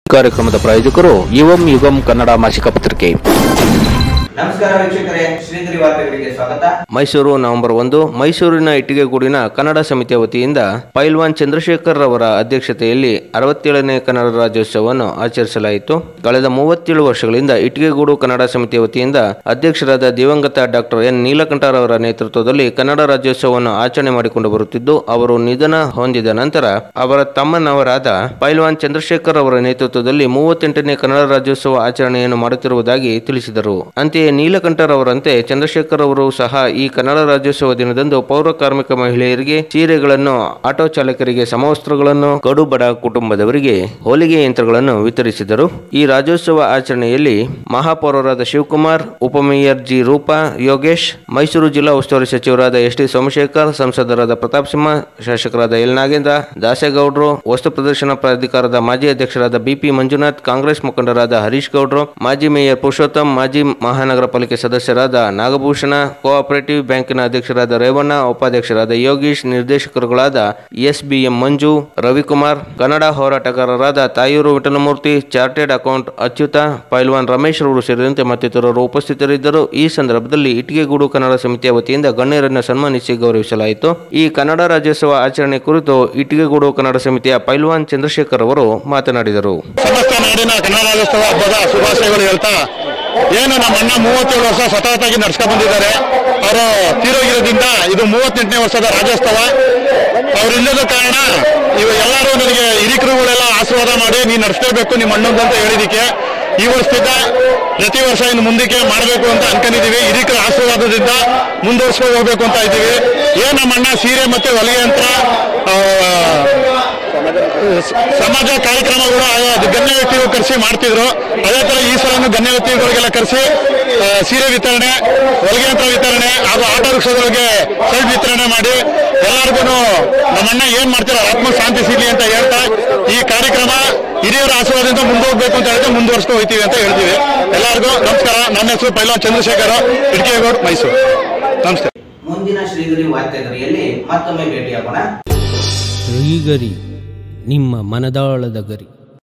ಕಾರ್ಯಕ್ರಮದ ಪ್ರಾಯೋಜಕರು ಯುವಂ ಯುಗಂ ಕನ್ನಡ ಮಾಸಿಕ ಪತ್ರಿಕೆ ನಮಸ್ಕಾರ ವೀಕ್ಷಕರೇ ಶ್ರೀಗಿರಿ ವಾರ್ತೆಗಳಿಗೆ ಸ್ವಾಗತ ಮೈಸೂರು ನವೆಂಬರ್ ಒಂದು ಮೈಸೂರಿನ ಇಟ್ಟಿಗೆಗೂಡಿನ ಕನ್ನಡ ಸಮಿತಿಯ ವತಿಯಿಂದ ಪೈಲ್ವಾನ್ ಚಂದ್ರಶೇಖರ್ ಅವರ ಅಧ್ಯಕ್ಷತೆಯಲ್ಲಿ ಅರವತ್ತೇಳನೇ ಕನ್ನಡ ರಾಜ್ಯೋತ್ಸವವನ್ನು ಆಚರಿಸಲಾಯಿತು ಕಳೆದ ಮೂವತ್ತೇಳು ವರ್ಷಗಳಿಂದ ಇಟ್ಟಿಗೆಗೂಡು ಕನ್ನಡ ಸಮಿತಿಯ ವತಿಯಿಂದ ಅಧ್ಯಕ್ಷರಾದ ದಿವಂಗತ ಡಾಕ್ಟರ್ ಎನ್ ನೀಲಕಂಠರವರ ನೇತೃತ್ವದಲ್ಲಿ ಕನ್ನಡ ರಾಜ್ಯೋತ್ಸವವನ್ನು ಆಚರಣೆ ಮಾಡಿಕೊಂಡು ಬರುತ್ತಿದ್ದು ಅವರು ನಿಧನ ಹೊಂದಿದ ನಂತರ ಅವರ ತಮ್ಮನವರಾದ ಪೈಲ್ವಾನ್ ಚಂದ್ರಶೇಖರ್ ಅವರ ನೇತೃತ್ವದಲ್ಲಿ ಮೂವತ್ತೆಂಟನೇ ಕನ್ನಡ ರಾಜ್ಯೋತ್ಸವ ಆಚರಣೆಯನ್ನು ಮಾಡುತ್ತಿರುವುದಾಗಿ ತಿಳಿಸಿದರು ಅಂತೆಯೇ ನೀಲಕಂಠರವರಂತೆ ಚಂದ್ರಶೇಖರ್ ಅವರು ಸಹ ಈ ಕನ್ನಡ ರಾಜ್ಯೋತ್ಸವ ದಿನದಂದು ಪೌರ ಕಾರ್ಮಿಕ ಮಹಿಳೆಯರಿಗೆ ಸೀರೆಗಳನ್ನು ಆಟೋ ಚಾಲಕರಿಗೆ ಸಮವಸ್ತ್ರಗಳನ್ನು ಕಡು ಬಡ ಕುಟುಂಬದವರಿಗೆ ಹೋಲಿಗೆ ಯಂತ್ರಗಳನ್ನು ವಿತರಿಸಿದರು ಈ ರಾಜ್ಯೋತ್ಸವ ಆಚರಣೆಯಲ್ಲಿ ಮಹಾಪೌರರಾದ ಶಿವಕುಮಾರ್ ಉಪಮೇಯರ್ ಜಿ ರೂಪಾ ಯೋಗೇಶ್ ಮೈಸೂರು ಜಿಲ್ಲಾ ಉಸ್ತುವಾರಿ ಸಚಿವರಾದ ಎಸ್ ಟಿ ಸೋಮಶೇಖರ್ ಸಂಸದರಾದ ಪ್ರತಾಪ್ ಸಿಂಹ ಶಾಸಕರಾದ ಎಲ್ ನಾಗೇಂದ್ರ ದಾಸೇಗೌಡರು ವಸ್ತು ಪ್ರದರ್ಶನ ಪ್ರಾಧಿಕಾರದ ಮಾಜಿ ಅಧ್ಯಕ್ಷರಾದ ಬಿಪಿ ಮಂಜುನಾಥ್ ಕಾಂಗ್ರೆಸ್ ಮುಖಂಡರಾದ ಹರೀಶ್ ಗೌಡ್ರು ಮಾಜಿ ಮೇಯರ್ ಪುರುಷೋತ್ತಮ್ ಮಾಜಿ ಮಹಾನಗರ ಪಾಲಿಕೆ ಸದಸ್ಯರಾದ ನಾಗಭೂಷಣ ಕೋಆಪರೇಟಿವ್ ಬ್ಯಾಂಕಿನ ಅಧ್ಯಕ್ಷರಾದ ರೇವಣ್ಣ ಉಪಾಧ್ಯಕ್ಷರಾದ ಯೋಗೀಶ್ ನಿರ್ದೇಶಕರುಗಳಾದ S B M Manju Ravikumar Kannada ಹೋರಾಟಗಾರರಾದ ತಾಯೂರು ವಿಠಲಮೂರ್ತಿ ಚಾರ್ಟೆಡ್ ಅಕೌಂಟ್ ಅಚ್ಯುತ ಪೈಲ್ವಾನ್ ರಮೇಶ್ ರವರು ಸೇರಿದಂತೆ ಮತ್ತಿತರರು ಉಪಸ್ಥಿತರಿದ್ದರು ಈ ಸಂದರ್ಭದಲ್ಲಿ ಇಟ್ಟಿಗೆಗೂಡು ಕನ್ನಡ ಸಮಿತಿಯ ವತಿಯಿಂದ ಗಣ್ಯರನ್ನು ಸನ್ಮಾನಿಸಿ ಗೌರವಿಸಲಾಯಿತು ಈ ಕನ್ನಡ ರಾಜ್ಯೋತ್ಸವ ಆಚರಣೆ ಕುರಿತು ಇಟ್ಟಿಗೆಗೂಡು ಕನ್ನಡ ಸಮಿತಿಯ ಪೈಲ್ವಾನ್ ಚಂದ್ರಶೇಖರ್ ಅವರು ಮಾತನಾಡಿದರು ಸಮಸ್ತ ನಾಡಿನ ಕನ್ನಡ ರಾಜ್ಯೋತ್ಸವ ಹಬ್ಬದ ಶುಭಾಶಯಗಳು ಹೇಳ್ತಾ ಏನು ನಮ್ಮ ಅಣ್ಣ ಮೂವತ್ತೇಳು ವರ್ಷ ಸತತವಾಗಿ ನಡ್ಸ್ಕೊಂಡ್ ಬಂದಿದ್ದಾರೆ ಅವರು ತೀರೋಗಿರೋದ್ರಿಂದ ಇದು ಮೂವತ್ತೆಂಟನೇ ವರ್ಷದ ರಾಜ್ಯೋತ್ಸವ ಅವರಿಲ್ಲದ ಕಾರಣ ಇವ ಎಲ್ಲರೂ ನನಗೆ ಹಿರಿಕರುಗಳೆಲ್ಲ ಆಶೀರ್ವಾದ ಮಾಡಿ ನೀನು ನಡೆಸ್ಲೇಬೇಕು ನಿಮ್ಮ ಅಣ್ಣಂದು ಅಂತ ಹೇಳಿದಕ್ಕೆ ಈ ವರ್ಷದಿಂದ ಪ್ರತಿ ವರ್ಷ ಇನ್ನು ಮುಂದಕ್ಕೆ ಮಾಡಬೇಕು ಅಂತ ಅನ್ಕೊಂಡಿದೀವಿ ಹಿರಿಕರ ಆಶೀರ್ವಾದದಿಂದ ಮುಂದುವರ್ಸ್ಕೊಂಡು ಹೋಗ್ಬೇಕು ಅಂತ ಇದ್ದೀವಿ ಏನ್ ನಮ್ಮ ಅಣ್ಣ ಸೀರೆ ಮತ್ತೆ ಹೊಲಿಗೆ ಯಂತ್ರ ಆ, ಸಮಾಜ ಕಾರ್ಯಕ್ರಮಗಳು ಅದು ಗಣ್ಯ ವ್ಯಕ್ತಿಗಳು ಕರೆಸಿ ಮಾಡ್ತಿದ್ರು ಅದೇ ತರ ಈ ಸಲನು ಗಣ್ಯ ವ್ಯಕ್ತಿಗಳಿಗೆಲ್ಲ ಕರೆಸಿ ಆ, ಸೀರೆ ವಿತರಣೆ ಹೊಲಿಗೆ ಯಂತ್ರ ವಿತರಣೆ ಹಾಗೂ ಆಟೋ ರಿಕ್ಷಾಗಳಿಗೆ ಸೈಡ್ ವಿತರಣೆ ಮಾಡಿ ಎಲ್ಲರಿಗೂ ನಮ್ಮಣ್ಣ ಏನ್ ಮಾಡ್ತಿರೋ ಆತ್ಮ ಶಾಂತಿ ಸಿಗ್ಲಿ ಅಂತ ಹೇಳ್ತಾ ಈ ಕಾರ್ಯಕ್ರಮ ಹಿರಿಯರ ಆಶೀರ್ವಾದದಿಂದ ಮುಂದೋಗ್ಬೇಕು ಅಂತ ಹೇಳ್ತಾ ಮುಂದುವರ್ಸ್ಕೊಂಡು ಹೋಗ್ತೀವಿ ಅಂತ ಹೇಳ್ತೀವಿ ಎಲ್ಲರಿಗೂ ನಮಸ್ಕಾರ ನನ್ನ ಹೆಸರು ಪೈಲಾನ್ ಚಂದ್ರಶೇಖರ್ ಇಡ್ಕೇಗೌಡ್ ಮೈಸೂರು ನಮಸ್ತೆ ಮುಂದಿನ ಶ್ರೀಗಿರಿ ವಾರ್ತೆಗರಿಯಲ್ಲಿ ಮತ್ತೊಮ್ಮೆ ಭೇಟಿಯಾಗೋಣ ಶ್ರೀಗರಿ ನಿಮ್ಮ ಮನದಾಳದ ಗರಿ